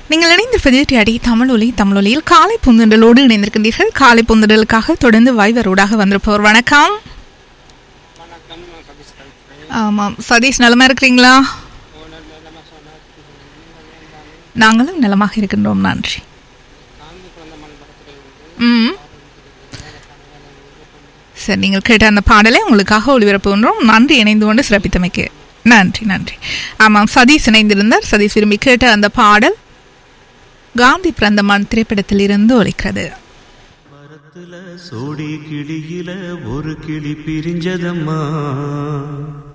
நீங்கள் இணைந்திருப்பது டிஅடி தமிழொலி தமிழொலியில் காலை புந்தண்டலோடு இணைந்திருக்கின்றீர்கள் காலை புந்தண்டலுக்காக தொடர்ந்து வாய்வரோடாக வந்திருப்பவர் வணக்கம் வணக்கம் நான் சதீஷ் கழிக்கிறேன் ஆமாம் சதீஷ் நலமா இருக்கிறீங்களா ஓனர் மேலமாக சொன்னார் நாங்களும் நலமாக இருக்கின்றோம் நன்றி காந்தி பிறந்த மண் படத்தில் வந்து ம் சரி நீங்கள் கேட்ட அந்த பாடலை உங்களுக்காக ஒளிபரப்புகின்றோம் நன்றி இணைந்து கொண்டு சிறப்பித்தமைக்கு நன்றி நன்றி ஆமாம் சதீஷ் இணைந்திருந்தார் சதீஷ் விரும்பி கேட்ட அந்த பாடல் காந்தி பிறந்தமான் திரைப்படத்தில் இருந்து ஒலிக்கிறது மரத்துல சோடி கிளியில ஒரு கிளி பிரிஞ்சதம்மா